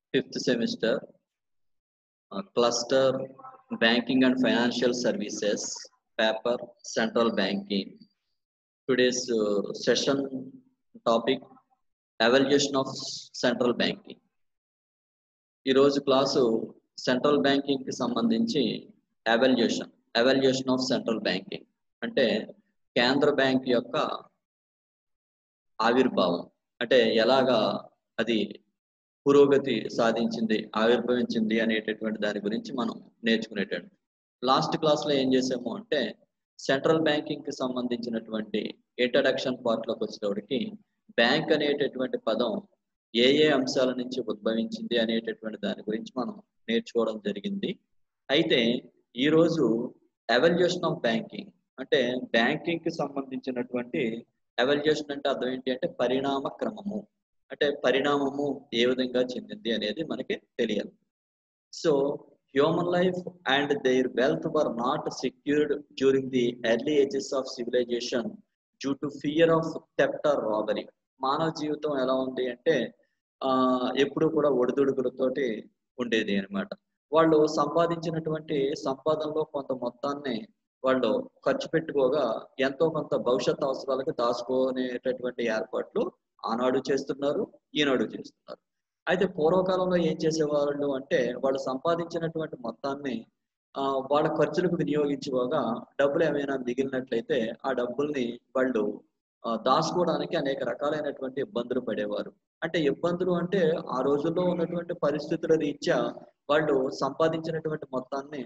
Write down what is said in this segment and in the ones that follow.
fifth semester, uh, cluster banking and financial services, paper central banking. Today's uh, session topic evaluation of central banking. ఈరోజు class central banking కి సంబంధించి evaluation evaluation of central banking అంటే కేంద్ర bank యొక్క ఆవిర్భావం అంటే ఎలాగా అది పురోగతి సాధించింది ఆవిర్భవించింది అనేటటువంటి దాని గురించి మనం నేర్చుకునేటట్టు లాస్ట్ క్లాస్లో ఏం చేసాము అంటే సెంట్రల్ బ్యాంకింగ్ కి సంబంధించినటువంటి ఇంట్రడక్షన్ పార్ట్లోకి వచ్చేటప్పటికి బ్యాంక్ అనేటటువంటి పదం ఏ ఏ అంశాల నుంచి ఉద్భవించింది అనేటటువంటి దాని గురించి మనం నేర్చుకోవడం జరిగింది అయితే ఈరోజు ఎవల్యూషన్ ఆఫ్ బ్యాంకింగ్ అంటే బ్యాంకింగ్ కి సంబంధించినటువంటి ఎవల్యూషన్ అంటే అర్థం ఏంటి అంటే పరిణామ క్రమము అంటే పరిణామము ఏ విధంగా చెందింది అనేది మనకి తెలియాలి so human life and their wealth were not secured during the early ages of civilisation due to fear of theft or robbery మానవ జీవితం ఎలా ఉంది అంటే ఆ ఎప్పుడు కూడా ఒడిదుడుకులతోటి ఉండేది అనమాట వాళ్ళు సంపాదించినటువంటి సంపాదనలో కొంత మొత్తాన్ని వాళ్ళు ఖర్చు పెట్టుకోగా ఎంతో కొంత భవిష్యత్ అవసరాలకు దాచుకునేటటువంటి ఏర్పాట్లు ఆనాడు చేస్తున్నారు ఈనాడు చేస్తున్నారు అయితే పూర్వకాలంలో ఏం చేసేవాళ్ళు అంటే వాళ్ళు సంపాదించినటువంటి మొత్తాన్ని ఆ వాళ్ళ ఖర్చులకు వినియోగించుకోగా డబ్బులు ఏమైనా మిగిలినట్లయితే ఆ డబ్బుల్ని వాళ్ళు దాచుకోవడానికి అనేక రకాలైనటువంటి ఇబ్బందులు పడేవారు అంటే ఇబ్బందులు అంటే ఆ రోజుల్లో ఉన్నటువంటి పరిస్థితుల రీత్యా వాళ్ళు సంపాదించినటువంటి మొత్తాన్ని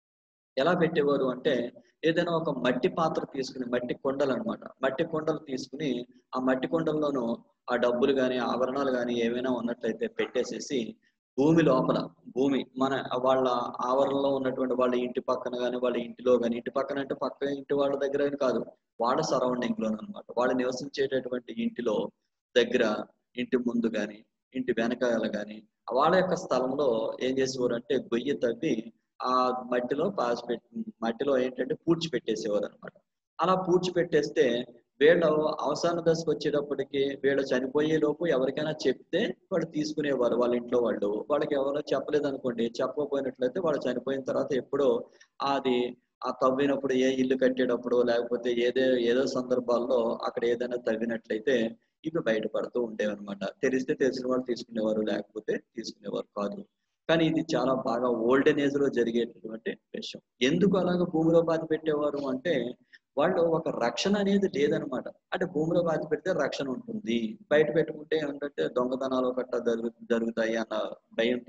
ఎలా పెట్టేవారు అంటే ఏదైనా ఒక మట్టి పాత్ర తీసుకుని మట్టి కొండలు అనమాట మట్టి కొండలు తీసుకుని ఆ మట్టి కొండల్లోనూ ఆ డబ్బులు కానీ ఆభరణాలు కానీ ఏమైనా ఉన్నట్లయితే పెట్టేసేసి భూమి లోపల భూమి మన వాళ్ళ ఆవరణలో ఉన్నటువంటి వాళ్ళ ఇంటి పక్కన కానీ వాళ్ళ ఇంటిలో కానీ ఇంటి పక్కన అంటే పక్క ఇంటి వాళ్ళ దగ్గర కాదు వాళ్ళ సరౌండింగ్ లో అనమాట వాళ్ళు నివసించేటటువంటి ఇంటిలో దగ్గర ఇంటి ముందు కానీ ఇంటి వెనకాల కానీ వాళ్ళ యొక్క స్థలంలో ఏం చేసేవారు అంటే గొయ్యి తవ్వి ఆ మట్టిలో పాసి పెట్టి మట్టిలో ఏంటంటే పూడ్చి పెట్టేసేవారు అనమాట అలా పూడ్చి పెట్టేస్తే వీళ్ళు అవసాన దశకు వచ్చేటప్పటికి వీళ్ళు చనిపోయే లోపు ఎవరికైనా చెప్తే వాళ్ళు తీసుకునేవారు వాళ్ళ ఇంట్లో వాళ్ళు వాళ్ళకి ఎవరో చెప్పలేదు అనుకోండి చెప్పకపోయినట్లయితే వాళ్ళు చనిపోయిన తర్వాత ఎప్పుడో అది ఆ తవ్వినప్పుడు ఏ ఇల్లు కట్టేటప్పుడు లేకపోతే ఏదో ఏదో సందర్భాల్లో అక్కడ ఏదైనా తవ్వినట్లయితే ఇవి బయటపడుతూ ఉండేవి అనమాట తెలిస్తే తెలిసిన వాళ్ళు తీసుకునేవారు లేకపోతే తీసుకునేవారు కాదు కానీ ఇది చాలా బాగా ఓల్డెన్ ఏజ్ లో జరిగేటటువంటి విషయం ఎందుకు అలాగ భూమిలో బాధ పెట్టేవారు అంటే వాళ్ళు ఒక రక్షణ అనేది లేదనమాట అంటే భూమిలో బాధ పెడితే రక్షణ ఉంటుంది బయట పెట్టుకుంటే ఏంటంటే దొంగతనాలు గట్ట జరుగు జరుగుతాయి అన్న భయంతో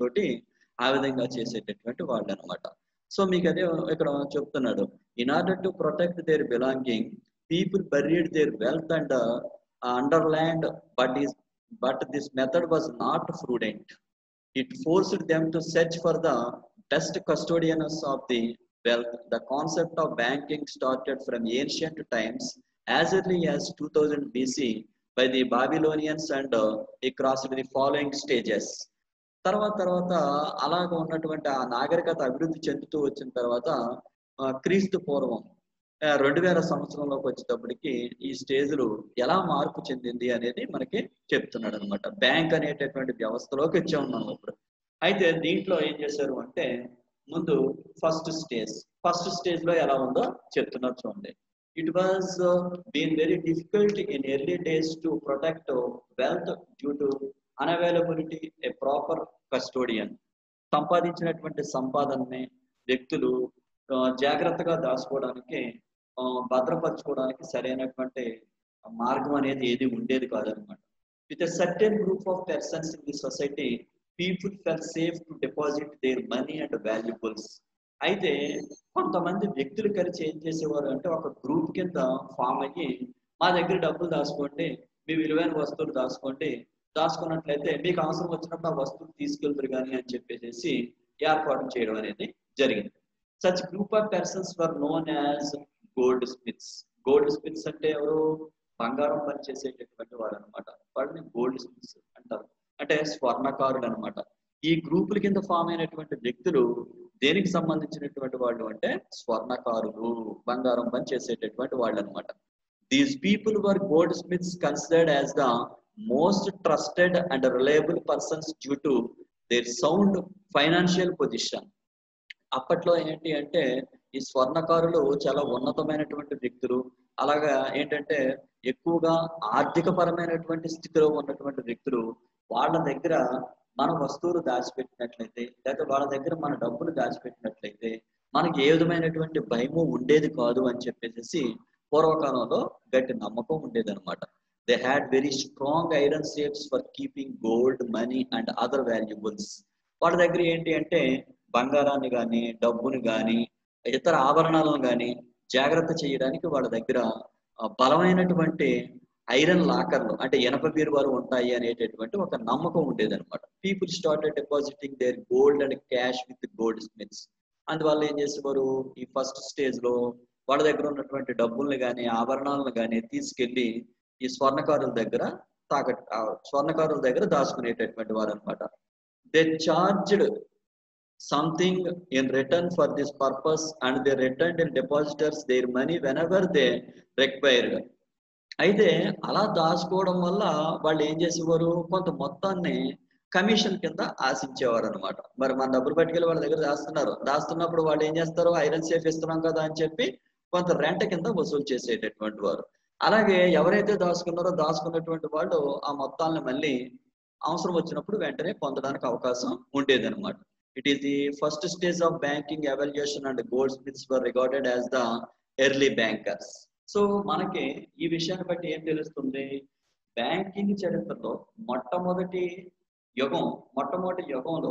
ఆ విధంగా చేసేటటువంటి వాళ్ళు అనమాట సో మీకు అదే ఇక్కడ చెప్తున్నాడు in order to protect their belonging people buried their wealth and under land but is but this method was not prudent it forced them to search for the best custodians of the wealth, the concept of banking started from ancient times as early as 2000 BC by the Babylonians and uh, across the following stages. తర్వాత తర్వాత అలాగ ఉన్నటువంటి ఆ నాగరికత అభివృద్ధి చెందుతూ వచ్చిన తర్వాత క్రీస్తు పూర్వం రెండు వేల సంవత్సరంలోకి వచ్చేటప్పటికి ఈ స్టేజ్లు ఎలా మార్పు చెందింది అనేది మనకి చెప్తున్నాడు అనమాట బ్యాంక్ అనేటటువంటి వ్యవస్థలోకి వచ్చే ఉన్నాం ఇప్పుడు అయితే దీంట్లో ఏం చేశారు అంటే ముందు ఫస్ట్ స్టేజ్ ఫస్ట్ స్టేజ్ లో ఎలా ఉందో చెప్తున్నారు చూడండి it was been very difficult in early days to protect wealth due to unavailability a proper custodian సంపాదించినటువంటి సంపాదనని వ్యక్తులు జాగ్రత్తగా దాచుకోవడానికి భద్రపరచుకోవడానికి సరైనటువంటి మార్గం అనేది ఏది ఉండేది కాదనమాట with a certain group of persons in the society people felt safe to deposit their money and valuables అయితే కొంతమంది వ్యక్తులు కలిసి ఏం చేసేవారు అంటే ఒక గ్రూప్ కింద ఫామ్ అయ్యి మా దగ్గర డబ్బులు దాచుకోండి మీ విలువైన వస్తువులు దాచుకోండి దాచుకున్నట్లయితే మీకు అవసరం వచ్చినప్పుడు ఆ వస్తువులు తీసుకెళ్తారు కానీ అని చెప్పేసి ఏర్పాటు చేయడం అనేది జరిగింది such group of persons were known as goldsmiths goldsmiths అంటే ఎవరు బంగారం పనిచేసేటటువంటి వారు అనమాట వాడిని గోల్డ్ స్మిత్స్ అంటారు అంటే స్వర్ణకారుడు అనమాట ఈ గ్రూపుల కింద ఫామ్ అయినటువంటి వ్యక్తులు దేనికి సంబంధించినటువంటి వాళ్ళు అంటే స్వర్ణకారులు బంగారం పని చేసేటటువంటి వాళ్ళు అనమాట these people were goldsmiths considered as the most trusted and reliable persons due to their sound financial position అప్పట్లో ఏంటి అంటే ఈ స్వర్ణకారులు చాలా ఉన్నతమైనటువంటి వ్యక్తులు అలాగా ఏంటంటే ఎక్కువగా ఆర్థిక పరమైనటువంటి స్థితిలో ఉన్నటువంటి వ్యక్తులు వాళ్ళ దగ్గర మన వస్తువులు దాచిపెట్టినట్లయితే లేకపోతే వాళ్ళ దగ్గర మన డబ్బులు దాచిపెట్టినట్లయితే మనకి ఏ విధమైనటువంటి భయము ఉండేది కాదు అని చెప్పేసి పూర్వకాలంలో గట్టి నమ్మకం ఉండేది అనమాట they had very strong iron safes for keeping gold money and other valuables వాళ్ళ దగ్గర ఏంటి అంటే బంగారాన్ని కానీ డబ్బుని కానీ ఇతర ఆభరణాలను కానీ జాగ్రత్త చేయడానికి వాళ్ళ దగ్గర బలమైనటువంటి ఐరన్ లాకర్లు అంటే ఇనప బీరువాలు ఉంటాయి అనేటటువంటి ఒక నమ్మకం ఉండేది అనమాట people started depositing their gold and cash with goldsmiths అందువల్ల ఏం చేసేవారు ఈ ఫస్ట్ స్టేజ్ లో వాళ్ళ దగ్గర ఉన్నటువంటి డబ్బుల్ని కానీ ఆభరణాలను కానీ తీసుకెళ్లి ఈ స్వర్ణకారుల దగ్గర తాక స్వర్ణకారుల దగ్గర దాచుకునేటటువంటి వారు అనమాట they charged something in return for this purpose and they return in depositors their money whenever they required అయితే అలా దాచుకోవడం వల్ల వాళ్ళు ఏం చేసేవారు కొంత మొత్తాన్ని కమిషన్ కింద ఆశించేవారు అనమాట మరి మన డబ్బులు పట్టుకెళ్ళి వాళ్ళ దగ్గర దాస్తున్నారు దాస్తున్నప్పుడు వాళ్ళు ఏం చేస్తారు ఐరన్ సేఫ్ ఇస్తున్నాం కదా అని చెప్పి కొంత రెంట కింద వసూలు చేసేటటువంటి వారు అలాగే ఎవరైతే దాచుకున్నారో దాచుకున్నటువంటి వాళ్ళు ఆ మొత్తాలను మళ్ళీ అవసరం వచ్చినప్పుడు వెంటనే పొందడానికి అవకాశం ఉండేది అనమాట it is the first stage of banking evaluation and goldsmiths were recorded as the early bankers so మనకి ఈ విషయాన్ని బట్టి ఏం తెలుస్తుంది బ్యాంకింగ్ చరిత్రలో మొట్టమొదటి యుగం మొట్టమొదటి యుగంలో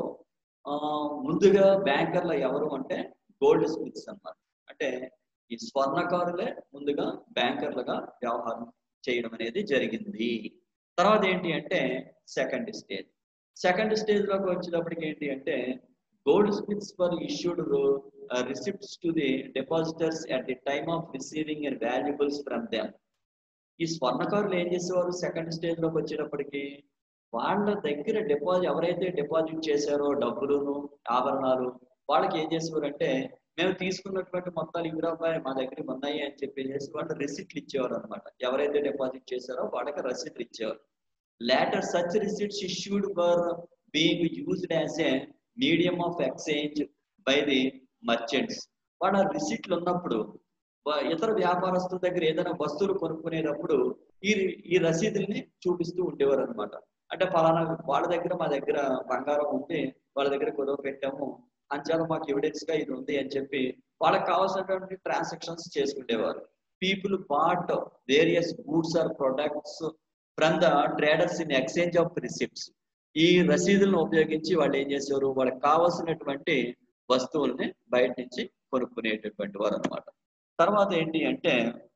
ముందుగా బ్యాంకర్లు ఎవరు అంటే గోల్డ్ స్మిత్స్ అన్నమాట అంటే ఈ స్వర్ణకారులే ముందుగా బ్యాంకర్లుగా వ్యవహారం చేయడం అనేది జరిగింది తర్వాత ఏంటి అంటే సెకండ్ స్టేజ్ సెకండ్ స్టేజ్ లోకి వచ్చేటప్పటికి ఏంటి అంటే goldsmiths were issued receipts to the depositors at the time of receiving and valuables from them ఈ స్వర్ణకారులు ఏం చేసేవారు సెకండ్ స్టేజ్ లోకి వచ్చేటప్పటికి వాళ్ళ దగ్గర డిపాజిట్ ఎవరైతే డిపాజిట్ చేశారో డబ్బులును ఆభరణాలు వాళ్ళకి ఏం చేసేవారు అంటే మేము తీసుకున్నటువంటి మొత్తాలు ఇవి రూపాయలు మా దగ్గర ఉన్నాయి అని చెప్పేసి వాళ్ళు రిసిప్ట్లు ఇచ్చేవారు అనమాట ఎవరైతే డిపాజిట్ చేశారో వాళ్ళకి రసీదులు ఇచ్చేవారు later such receipts issued for being used as a medium of exchange by the merchants వాళ్ళ రిసిప్ట్లు ఉన్నప్పుడు ఇతర వ్యాపారస్తుల దగ్గర ఏదైనా వస్తువులు కొనుక్కునేటప్పుడు ఈ ఈ రసీదుల్ని చూపిస్తూ ఉండేవారు అనమాట అంటే ఫలానా వాళ్ళ దగ్గర మా దగ్గర బంగారం ఉంది వాళ్ళ దగ్గర కుదవ పెట్టాము అంచేత మాకు ఎవిడెన్స్ గా ఇది ఉంది అని చెప్పి వాళ్ళకి కావాల్సినటువంటి ట్రాన్సాక్షన్స్ చేసుకునేవారు people bought various goods or products from the traders in exchange of receipts ఈ రసీదులను ఉపయోగించి వాళ్ళు ఏం చేసేవారు వాళ్ళకి కావాల్సినటువంటి వస్తువుల్ని బయట నుంచి కొనుక్కునేటటువంటి వారు అనమాట తర్వాత ఏంటి అంటే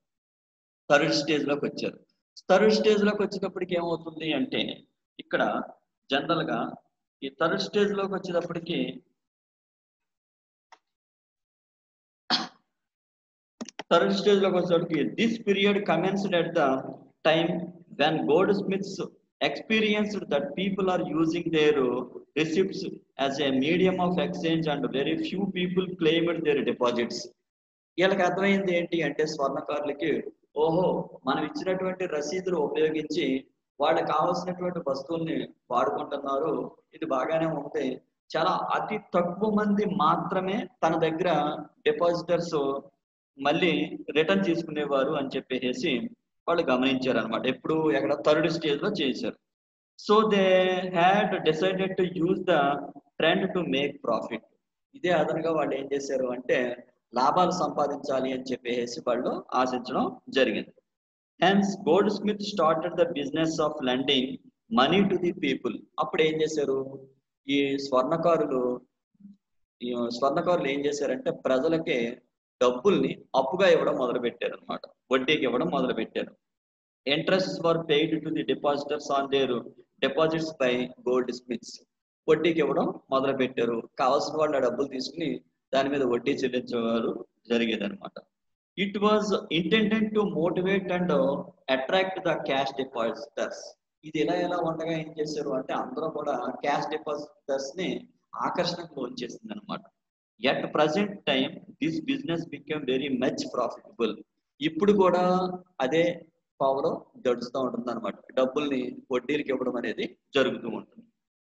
థర్డ్ స్టేజ్ లోకి వచ్చారు థర్డ్ స్టేజ్ లోకి వచ్చేటప్పటికి ఏమవుతుంది అంటే ఇక్కడ జనరల్ గా ఈ థర్డ్ స్టేజ్ లోకి వచ్చేటప్పటికి థర్డ్ స్టేజ్ లోకి వచ్చేటప్పటికి this period commenced at the time when goldsmiths experienced that people are using their receipts as a medium of exchange and very few people claimed their deposits వీళ్ళకి అర్థమైంది ఏంటి అంటే స్వర్ణకారులకి ఓహో మనం ఇచ్చినటువంటి రసీదులు ఉపయోగించి వాళ్ళకి కావాల్సినటువంటి వస్తువుల్ని వాడుకుంటున్నారు ఇది బాగానే ఉంది చాలా అతి తక్కువ మంది మాత్రమే తన దగ్గర డిపాజిటర్స్ మళ్ళీ రిటర్న్ తీసుకునేవారు అని చెప్పేసి వాళ్ళు గమనించారు అనమాట ఎప్పుడు ఎక్కడ థర్డ్ స్టేజ్ లో చేశారు so they had decided to use the trend to make profit ఇదే అదనంగా వాళ్ళు ఏం చేశారు అంటే లాభాలు సంపాదించాలి అని చెప్పేసి వాళ్ళు ఆశించడం జరిగింది hence goldsmith started the business of lending money to the people అప్పుడు ఏం చేశారు ఈ స్వర్ణకారులు ఈ స్వర్ణకారులు ఏం చేశారంటే ప్రజలకి డబ్బుల్ని అప్పుగా ఇవ్వడం మొదలు పెట్టారు అనమాట వడ్డీకి ఇవ్వడం మొదలు పెట్టారు interest were paid to the depositors on their deposits by goldsmiths వడ్డీకి ఇవ్వడం మొదలు పెట్టారు కావాల్సిన వాళ్ళు ఆ డబ్బులు తీసుకుని దాని మీద వడ్డీ చెల్లించేవారు జరిగేది అనమాట it was intended to motivate and attract the cash depositors ఇది ఎలా ఎలా ఉండగా ఏం చేశారు అంటే అందరూ కూడా క్యాష్ డిపాజిటర్స్ ని ఆకర్షణకు లోంచేసింది అనమాట at present time this business became very much profitable ఇప్పుడు కూడా అదే పవర్ గడుస్తూ ఉంటుంది అనమాట డబ్బుల్ని వడ్డీలకి ఇవ్వడం అనేది జరుగుతూ ఉంటుంది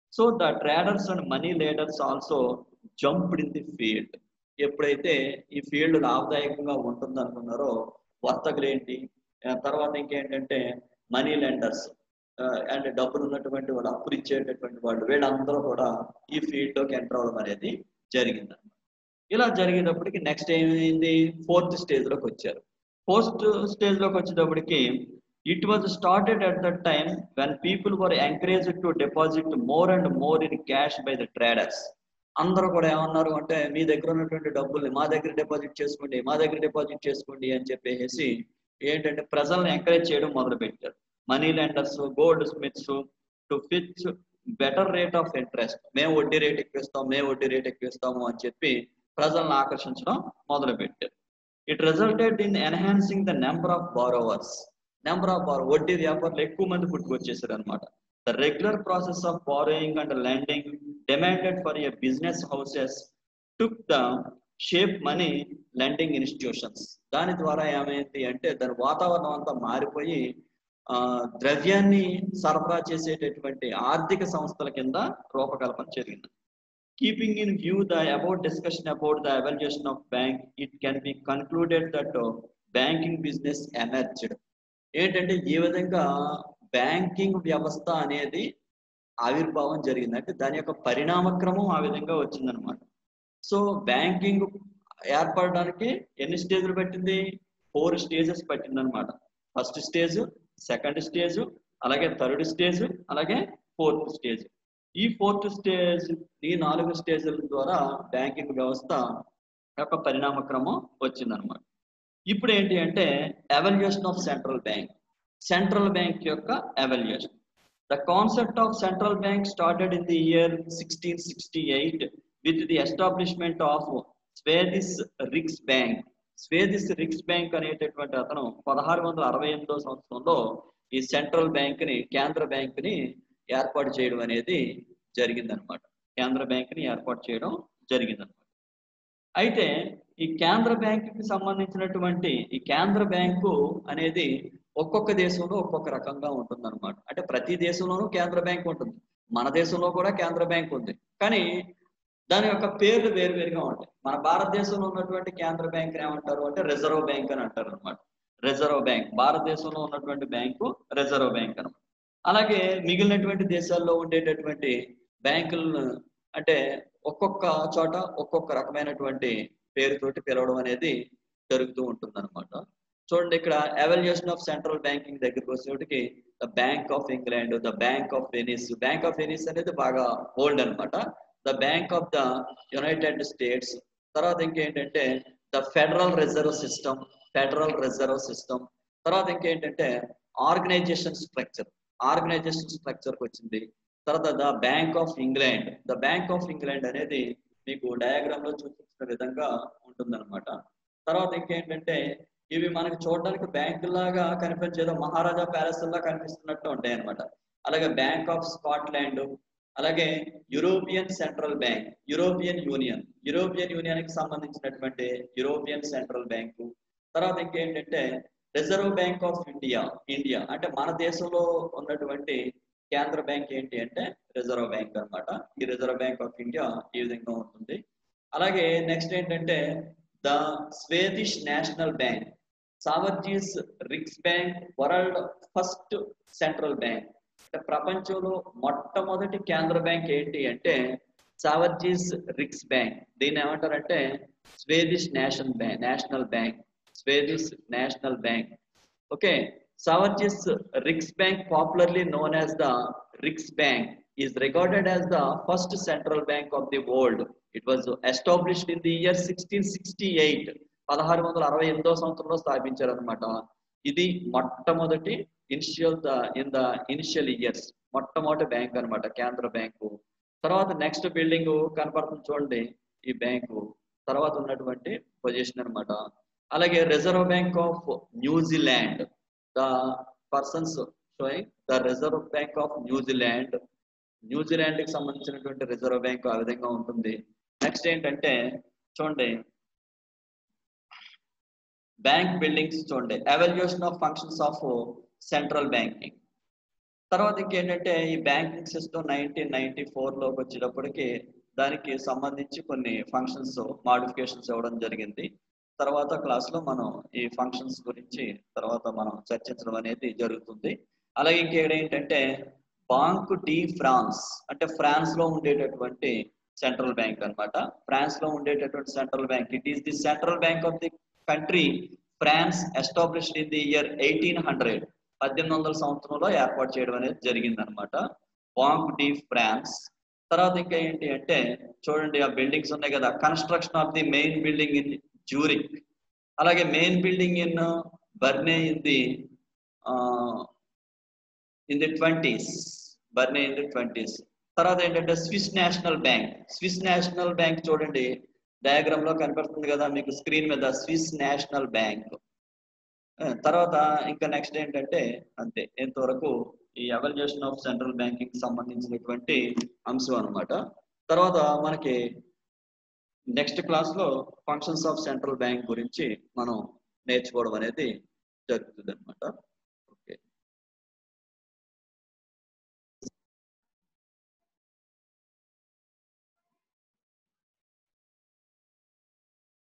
so the traders and money lenders also jumped in the field ఎప్పుడైతే ఈ ఫీల్డ్ లాభదాయకంగా ఉంటుంది అనుకున్నారో వర్తకులు ఏంటి ఆ తర్వాత ఇంకేంటంటే మనీ లెండర్స్ అండ్ డబ్బులు ఉన్నటువంటి వాళ్ళు అప్పులు ఇచ్చేటటువంటి వాళ్ళు వీళ్ళందరూ కూడా ఈ ఫీల్డ్ లోకి ఎంటర్ అవ్వడం అనేది జరిగింది ఇలా జరిగేటప్పటికి నెక్స్ట్ ఏమైంది ఫోర్త్ స్టేజ్ లోకి వచ్చారు ఫోర్త్ స్టేజ్ లోకి వచ్చేటప్పటికి it was started at that time when people were encourage to deposit more and more in cash by the traders అందరూ కూడా ఏమన్నారు అంటే మీ దగ్గర ఉన్నటువంటి డబ్బుల్ని మా దగ్గర డిపాజిట్ చేసుకోండి మా దగ్గర డిపాజిట్ చేసుకోండి అని చెప్పేసి ఏంటంటే ప్రజల్ని ఎంకరేజ్ చేయడం మొదలు పెట్టారు money lenders goldsmiths to fetch better rate of interest మేము వడ్డీ రేట్ ఎక్కువిస్తాం మేము వడ్డీ రేట్ ఎక్కువిస్తాము అని చెప్పి ప్రజలను ఆకర్షించడం మొదలు పెట్టారు it resulted in enhancing the number of borrowers number of borrow వడ్డీ వ్యాపారులు ఎక్కువ మంది పుట్టుకొచ్చేసారు అనమాట the regular process of borrowing and lending demanded for a business houses took the shape money lending institutions దాని ద్వారా ఏమైంది అంటే దాని వాతావరణం అంతా మారిపోయి ఆ ద్రవ్యాన్ని సరఫరా చేసేటటువంటి ఆర్థిక సంస్థల కింద రూపకల్పన జరిగింది keeping in view the about discussion about the evaluation of bank it can be concluded that banking business emerged ఏంటంటే ఈ విధంగా బ్యాంకింగ్ వ్యవస్థ అనేది ఆవిర్భావం జరిగింది అంటే దాని యొక్క పరిణామక్రమం ఆ విధంగా వచ్చిందనమాట సో బ్యాంకింగ్ ఏర్పడడానికి ఎన్ని స్టేజ్లు పట్టింది ఫోర్ స్టేజెస్ పట్టింది అనమాట ఫస్ట్ స్టేజ్ సెకండ్ స్టేజ్ అలాగే థర్డ్ స్టేజ్ అలాగే ఫోర్త్ స్టేజ్ ఈ ఫోర్త్ స్టేజ్ ఈ నాలుగు స్టేజ్ల ద్వారా బ్యాంకింగ్ వ్యవస్థ యొక్క పరిణామ క్రమం వచ్చిందనమాట ఇప్పుడు ఏంటి అంటే evaluation of central bank central bank యొక్క evaluation the concept of central bank started in the year sixteen sixty eight with the establishment of Swedish Riks bank Swedish Riks bank అనేటటువంటి అతను పదహారు వందల అరవై ఎనిమిదో సంవత్సరంలో ఈ సెంట్రల్ బ్యాంక్ ని కేంద్ర బ్యాంక్ ని ఏర్పాటు చేయడం అనేది జరిగిందనమాట కేంద్ర బ్యాంక్ ని ఏర్పాటు చేయడం జరిగిందనమాట అయితే ఈ కేంద్ర బ్యాంకుకి సంబంధించినటువంటి ఈ కేంద్ర బ్యాంకు అనేది ఒక్కొక్క దేశంలో ఒక్కొక్క రకంగా ఉంటుంది అనమాట అంటే ప్రతి దేశంలోనూ కేంద్ర బ్యాంక్ ఉంటుంది మన దేశంలో కూడా కేంద్ర బ్యాంక్ ఉంది కానీ దాని యొక్క పేర్లు వేరువేరుగా ఉంటాయి మన భారతదేశంలో ఉన్నటువంటి కేంద్ర బ్యాంక్ ఏమంటారు అంటే రిజర్వ్ బ్యాంక్ అని అంటారు అనమాట రిజర్వ్ బ్యాంక్ భారతదేశంలో ఉన్నటువంటి బ్యాంకు రిజర్వ్ బ్యాంక్ అనమాట అలాగే మిగిలినటువంటి దేశాల్లో ఉండేటటువంటి బ్యాంకులను అంటే ఒక్కొక్క చోట ఒక్కొక్క రకమైనటువంటి పేరుతోటి పిలవడం అనేది జరుగుతూ ఉంటుంది అనమాట చూడండి ఇక్కడ ఎవాల్యుయేషన్ ఆఫ్ సెంట్రల్ బ్యాంకింగ్ దగ్గరికి వచ్చేటికి the Bank of England the Bank of Venice Bank of Venice అనేది బాగా ఓల్డ్ అనమాట the Bank of the United States తర్వాత ఇంకేంటంటే the Federal Reserve System Federal Reserve System తర్వాత ఇంకేంటంటే ఆర్గనైజేషన్ స్ట్రక్చర్ ఆర్గనైజేషన్ స్ట్రక్చర్కి వచ్చింది తర్వాత the Bank of England the Bank of England అనేది మీకు డయాగ్రామ్ లో చూపించిన విధంగా ఉంటుందన్నమాట తర్వాత ఇంకేంటంటే ఇవి మనకి చూడడానికి బ్యాంకు లాగా కనిపించేదో మహారాజా ప్యాలెస్ లా కనిపిస్తున్నట్టు ఉంటాయి అనమాట అలాగే బ్యాంక్ ఆఫ్ స్కాట్లాండ్ అలాగే European Central Bank European Union European Union కి సంబంధించినటువంటి యూరోపియన్ సెంట్రల్ బ్యాంకు తర్వాత ఇంకేంటంటే Reserve bank of India India అంటే మన దేశంలో ఉన్నటువంటి కేంద్ర బ్యాంక్ ఏంటి అంటే రిజర్వ్ బ్యాంక్ అనమాట ఈ రిజర్వ్ బ్యాంక్ ఆఫ్ ఇండియా ఈ విధంగా ఉంటుంది అలాగే నెక్స్ట్ ఏంటంటే the Swedish National Bank Sveriges Riks Bank world first central bank అంటే ప్రపంచంలో మొట్టమొదటి కేంద్ర బ్యాంక్ ఏంటి అంటే సావర్జీస్ రిక్స్ బ్యాంక్ దీన్ని ఏమంటారంటే Swedish National Bank National Bank Swedish National Bank okay Sveriges Riks Bank popularly known as the Riks Bank is regarded as the first central bank of the world. It was established in the year 1668. పదహారు వందల అరవై ఎనిమిదో సంవత్సరంలో స్థాపించారు అనమాట ఇది మొట్టమొదటి initial in the initial years మొట్టమొదటి బ్యాంక్ అన్నమాట కేంద్ర బ్యాంకు తర్వాత నెక్స్ట్ బిల్డింగ్ కనపడుతుంది చూడండి ఈ బ్యాంకు తర్వాత ఉన్నటువంటి పొజిషన్ అన్నమాట అలాగే reserve bank of New Zealand the persons showing the reserve bank of New Zealand New Zealand కి సంబంధించినటువంటి రిజర్వ్ బ్యాంక్ ఆ విధంగా ఉంటుంది నెక్స్ట్ ఏంటంటే చూడండి బ్యాంక్ బిల్డింగ్స్ చూడండి evolution of functions of central banking తర్వాత ఇంకేంటంటే ఈ బ్యాంకింగ్ సిస్టమ్ నైన్టీన్ నైన్టీ లోకి వచ్చేటప్పటికి దానికి సంబంధించి కొన్ని ఫంక్షన్స్ మాడిఫికేషన్స్ ఇవ్వడం జరిగింది తర్వాత క్లాస్లో మనం ఈ ఫంక్షన్స్ గురించి తర్వాత మనం చర్చించడం అనేది జరుగుతుంది అలాగే ఇంకేడ ఏంటంటే బాంక్ డి ఫ్రాన్స్ అంటే ఫ్రాన్స్ లో ఉండేటటువంటి సెంట్రల్ బ్యాంక్ అన్నమాట ఫ్రాన్స్ లో ఉండేటటువంటి central bank it is the central bank of the country France established in the year eighteen hundred పద్దెనిమిది వందల సంవత్సరంలో ఏర్పాటు చేయడం అనేది జరిగింది అనమాట బాంక్ డి ఫ్రాన్స్ తర్వాత ఇంకా ఏంటి అంటే చూడండి ఆ బిల్డింగ్స్ ఉన్నాయి కదా construction of the main building in Zurich అలాగే main building in Berne in the in the twenties Berne in the twenties తర్వాత ఏంటంటే Swiss National Bank Swiss National Bank చూడండి డయాగ్రామ్ లో కనపడుతుంది కదా మీకు స్క్రీన్ మీద స్విస్ నేషనల్ బ్యాంక్ తర్వాత ఇంకా నెక్స్ట్ ఏంటంటే అంతే ఇంతవరకు ఈ ఎవల్యూషన్ ఆఫ్ సెంట్రల్ బ్యాంకింగ్ సంబంధించినటువంటి అంశం అనమాట తర్వాత మనకి నెక్స్ట్ క్లాస్ లో ఫంక్షన్స్ ఆఫ్ సెంట్రల్ బ్యాంక్ గురించి మనం నేర్చుకోవడం అనేది జరుగుతుంది అనమాట